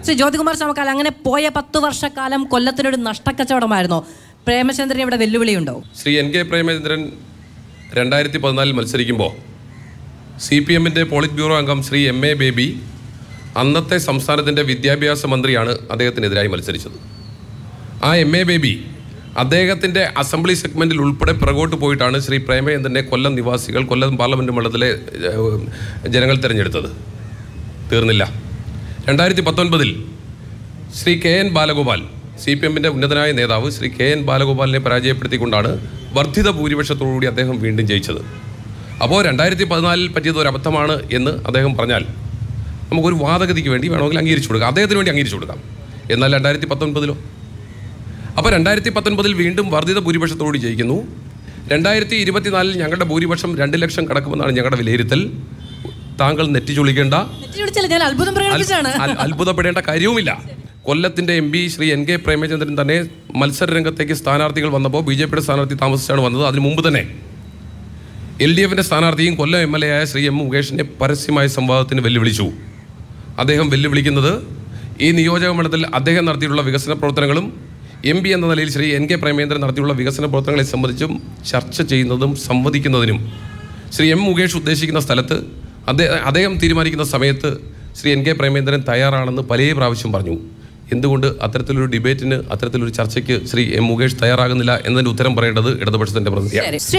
ശ്രീ ജ്യോതികുമാർ ചമക്കാൽ അങ്ങനെ പോയ പത്ത് വർഷക്കാലം കൊല്ലത്തിനൊരു നഷ്ടക്കച്ചവടമായിരുന്നോ പ്രേമചന്ദ്രൻ ഇവിടെ വെല്ലുവിളിയുണ്ടോ ശ്രീ എൻ കെ പ്രേമചന്ദ്രൻ രണ്ടായിരത്തി പതിനാലിൽ മത്സരിക്കുമ്പോൾ സി പി എമ്മിൻ്റെ പോളിറ്റ് ബ്യൂറോ അംഗം ശ്രീ എം എ ബേബി അന്നത്തെ സംസ്ഥാനത്തിൻ്റെ വിദ്യാഭ്യാസ മന്ത്രിയാണ് അദ്ദേഹത്തിനെതിരായി മത്സരിച്ചത് ആ എം എ ബേബി അദ്ദേഹത്തിൻ്റെ അസംബ്ലി സെഗ്മെൻറ്റിൽ ഉൾപ്പെടെ പിറകോട്ട് പോയിട്ടാണ് ശ്രീ പ്രേമചന്ദ്രനെ കൊല്ലം നിവാസികൾ കൊല്ലം പാർലമെൻറ്റ് മണ്ഡലത്തിലെ ഏഹ്, ജനങ്ങൾ തിരഞ്ഞെടുത്തത് തീർന്നില്ല രണ്ടായിരത്തി പത്തൊൻപതിൽ Shri K N Balagopal C P എമ്മിൻ്റെ ഉന്നതനായ നേതാവ് ശ്രീ കെ എൻ ബാലഗോപാലിനെ പരാജയപ്പെടുത്തിക്കൊണ്ടാണ് വർദ്ധിത ഭൂരിപക്ഷത്തോടുകൂടി അദ്ദേഹം വീണ്ടും ജയിച്ചത് അപ്പോൾ രണ്ടായിരത്തി പതിനാലിൽ പറ്റിയത് ഒരു അബദ്ധമാണ് എന്ന് അദ്ദേഹം പറഞ്ഞാൽ നമുക്കൊരു വാദഗതിക്ക് വേണ്ടി വേണമെങ്കിൽ അംഗീകരിച്ചു കൊടുക്കാം അദ്ദേഹത്തിന് വേണ്ടി അംഗീകരിച്ചു കൊടുക്കാം എന്നാൽ രണ്ടായിരത്തി പത്തൊൻപതിലോ അപ്പോൾ രണ്ടായിരത്തി പത്തൊൻപതിൽ വീണ്ടും വർദ്ധിത ഭൂരിപക്ഷത്തോട് ജയിക്കുന്നു രണ്ടായിരത്തി ഇരുപത്തിനാലിൽ ഞങ്ങളുടെ ഭൂരിപക്ഷം രണ്ട് ലക്ഷം കടക്കുമെന്നാണ് ഞങ്ങളുടെ വിലയിരുത്തൽ താങ്കൾ നെറ്റിച്ചൊളിക്കേണ്ട തെറ്റിദ്ധരിച്ചില്ല ഞാൻ അത്ഭുതം പ്രകടിപ്പിച്ചാണ് അൽ- അത്ഭുതപ്പെടേണ്ട കാര്യവുമില്ല കൊല്ലത്തിന്റെ M P Shri N K Premachandran തന്നെ മത്സര രംഗത്തേക്ക് സ്ഥാനാർത്ഥികൾ വന്നപ്പോൾ ബി ജെ പിയുടെ സ്ഥാനാർത്ഥി താമസിച്ചാണ് വന്നത് അതിനു മുമ്പ് തന്നെ എൽ ഡി എഫിന്റെ സ്ഥാനാർത്ഥിയും കൊല്ലം എം എൽ എ ആയ ശ്രീ എം മുകേഷിനെ പരസ്യമായ സംവാദത്തിന് വെല്ലുവിളിച്ചു അദ്ദേഹം വെല്ലുവിളിക്കുന്നത് ഈ നിയോജക മണ്ഡലത്തിൽ അദ്ദേഹം നടത്തിയിട്ടുള്ള വികസന പ്രവർത്തനങ്ങളും എം പി എന്ന നിലയിൽ ശ്രീ എൻ കെ പ്രേമേന്ദ്രൻ നടത്തിയുള്ള വികസന പ്രവർത്തനങ്ങളെ സംബന്ധിച്ചും ചർച്ച ചെയ്യുന്നതും സംവദിക്കുന്നതിനും ശ്രീ എം മുകേഷ് ഉദ്ദേശിക്കുന്ന സ്ഥലത്ത് അദ്ദേഹം അദ്ദേഹം തീരുമാനിക്കുന്ന സമയത്ത് ശ്രീ എൻ കെ പ്രേമേന്ദ്രൻ തയ്യാറാണെന്ന് പല പ്രാവശ്യം പറഞ്ഞു എന്തുകൊണ്ട് അത്തരത്തിലൊരു ഡിബേറ്റിന് അത്തരത്തിലൊരു ചർച്ചയ്ക്ക് ശ്രീ എം മുകേഷ് തയ്യാറാകുന്നില്ല എന്നതിന് ഉത്തരം പറയേണ്ടത് ഇടതുപക്ഷത്തിൻ്റെ പ്രതിനിധിയാണ് ശരി ശ്രീ